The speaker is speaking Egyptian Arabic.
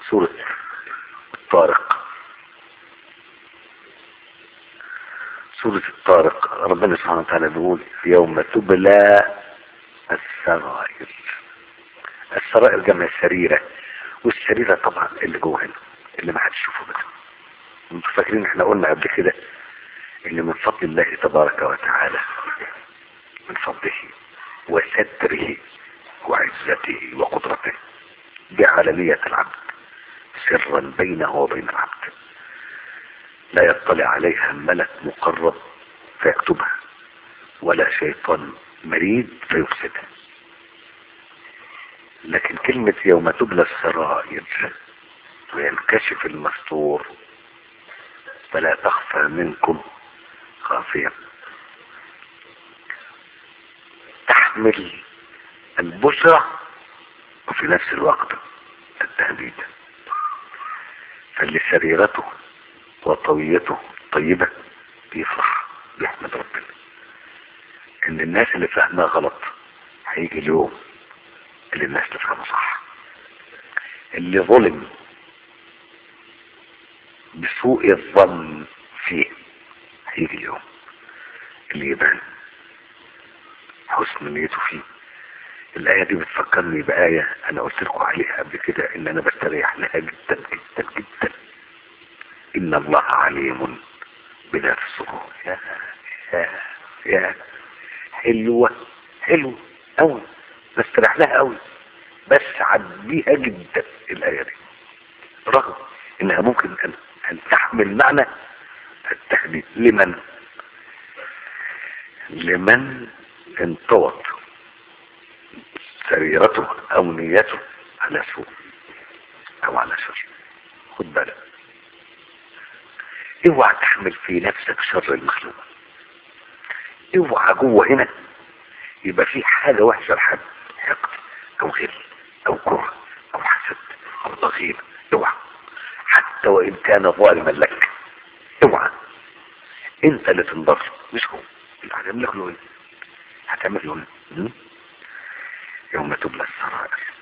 سورة الطارق سورة الطارق ربنا سبحانه وتعالى بيقول يوم تبلى السرائر السرائر جمع سريرة والسريرة طبعا اللي جوه هنا اللي ما حدش يشوفه بس انتوا فاكرين احنا قلنا قبل كده ان من فضل الله تبارك وتعالى من فضله وستره وعزته وقدرته جعل نية العبد سرا بينه وبين العبد لا يطلع عليها ملك مقرب فيكتبها ولا شيطان مريد فيفسدها لكن كلمة يوم تبلى السرائر وينكشف المستور فلا تخفى منكم خافية تحمل البشرى وفي نفس الوقت التهديد فاللي سريرته وطويته طيبة بيفرح بيحمد ربنا ان الناس اللي فاهمها غلط هيجي اليوم اللي الناس تفهمه صح اللي ظلم بسوء الظن فيه هيجي اليوم اللي يبان حسن نيته فيه الآية دي بتفكرني بآية أنا قلت لكم عليها قبل كده إن أنا بستريح لها جدا جدا جدا إن الله عليم بذات الصدور يا يا يا حلوة حلوة أوي بستريح لها أوي بس عديها جدا الآية دي رغم إنها ممكن أن, أن تحمل معنى التهديد لمن لمن انطوت سريرته او نيته على سوء او على شر خد بالك اوعى تحمل في نفسك شر المخلوق اوعى جوه هنا يبقى في حاجة وحشة لحد حقد او غل او كره او حسد او ضغينة اوعى حتى وان كان ظالما لك اوعى انت اللي تنضر مش هو اللي هتعمل له ايه هتعمل له ايه يوم تبلى السرائر